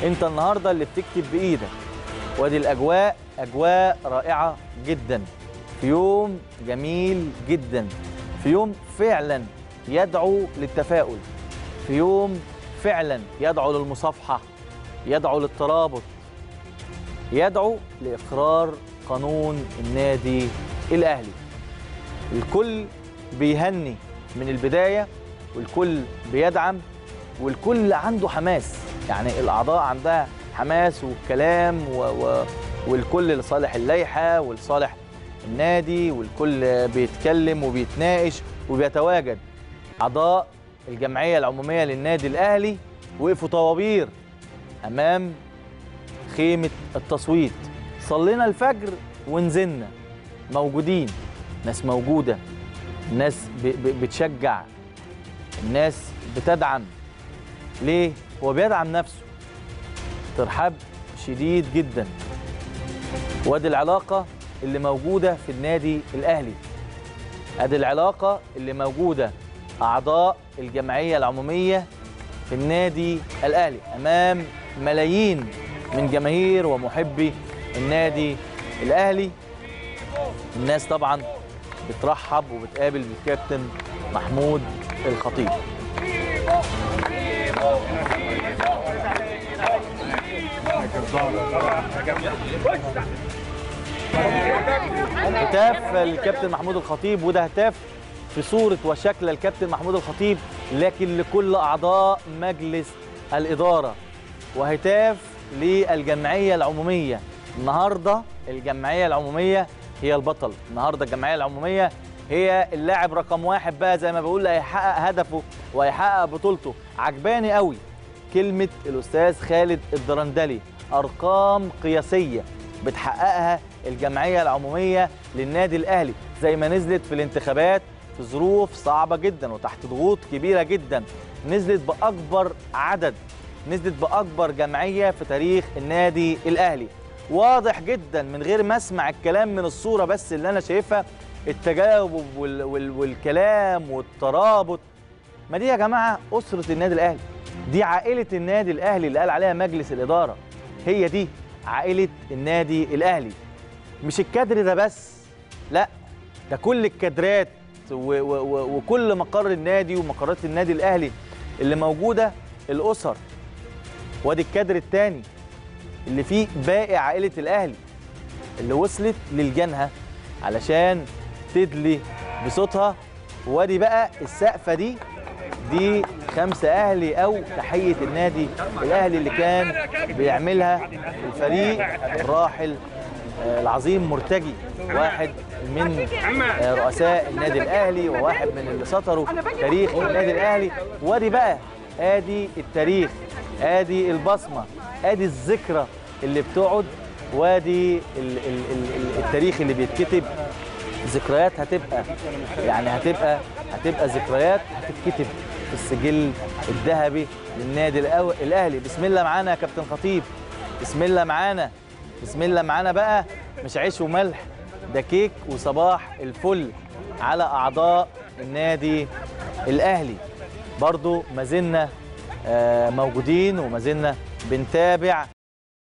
انت النهارده اللي بتكتب بايدك وادي الاجواء اجواء رائعه جدا في يوم جميل جدا في يوم فعلا يدعو للتفاؤل في يوم فعلا يدعو للمصافحه يدعو للترابط يدعو لاقرار قانون النادي الاهلي الكل بيهني من البدايه والكل بيدعم والكل عنده حماس يعني الاعضاء عندها حماس والكلام و... و... والكل لصالح اللائحه ولصالح النادي والكل بيتكلم وبيتناقش وبيتواجد اعضاء الجمعيه العموميه للنادي الاهلي وقفوا طوابير امام خيمه التصويت صلينا الفجر ونزلنا موجودين ناس موجوده الناس ب... ب... بتشجع الناس بتدعم ليه هو بيدعم نفسه ترحاب شديد جدا وادي العلاقه اللي موجوده في النادي الاهلي ادي العلاقه اللي موجوده اعضاء الجمعيه العموميه في النادي الاهلي امام ملايين من جماهير ومحبي النادي الاهلي الناس طبعا بترحب وبتقابل بالكابتن محمود الخطيب هتاف الكابتن محمود الخطيب وده هتاف في صورة وشكل الكابتن محمود الخطيب لكن لكل أعضاء مجلس الإدارة وهتاف للجمعية العمومية النهاردة الجمعية العمومية هي البطل النهاردة الجمعية العمومية هي اللاعب رقم واحد بقى زي ما بقول هيحقق هدفه وهيحقق بطولته عجباني قوي كلمة الأستاذ خالد الدرندلي أرقام قياسية بتحققها الجمعية العمومية للنادي الأهلي زي ما نزلت في الانتخابات في ظروف صعبة جدا وتحت ضغوط كبيرة جدا نزلت بأكبر عدد نزلت بأكبر جمعية في تاريخ النادي الأهلي واضح جدا من غير ما اسمع الكلام من الصورة بس اللي أنا شايفها التجاوب وال وال والكلام والترابط ما دي يا جماعة أسرة النادي الأهلي دي عائلة النادي الأهلي اللي قال عليها مجلس الإدارة هي دي عائلة النادي الأهلي مش الكادر ده بس لا ده كل الكادرات و و وكل مقر النادي ومقرات النادي الأهلي اللي موجودة الأسر وادي الكادر الثاني اللي فيه باقي عائلة الأهلي اللي وصلت للجنة علشان تدلي بصوتها وادي بقى السقفة دي دي خمسة أهلي أو تحية النادي الأهلي اللي كان بيعملها الفريق الراحل العظيم مرتجي واحد من رؤساء النادي الأهلي وواحد من اللي سطروا تاريخ النادي الأهلي وادي بقى آدي التاريخ آدي البصمة آدي الذكرى اللي بتقعد وادي التاريخ اللي بيتكتب ذكريات هتبقى يعني هتبقى هتبقى ذكريات هتتكتب في السجل الذهبي للنادي الاهلي بسم الله معانا يا كابتن خطيب بسم الله معانا بسم الله معانا بقى مش عيش وملح ده كيك وصباح الفل على اعضاء النادي الاهلي برضو ما زلنا موجودين وما زلنا بنتابع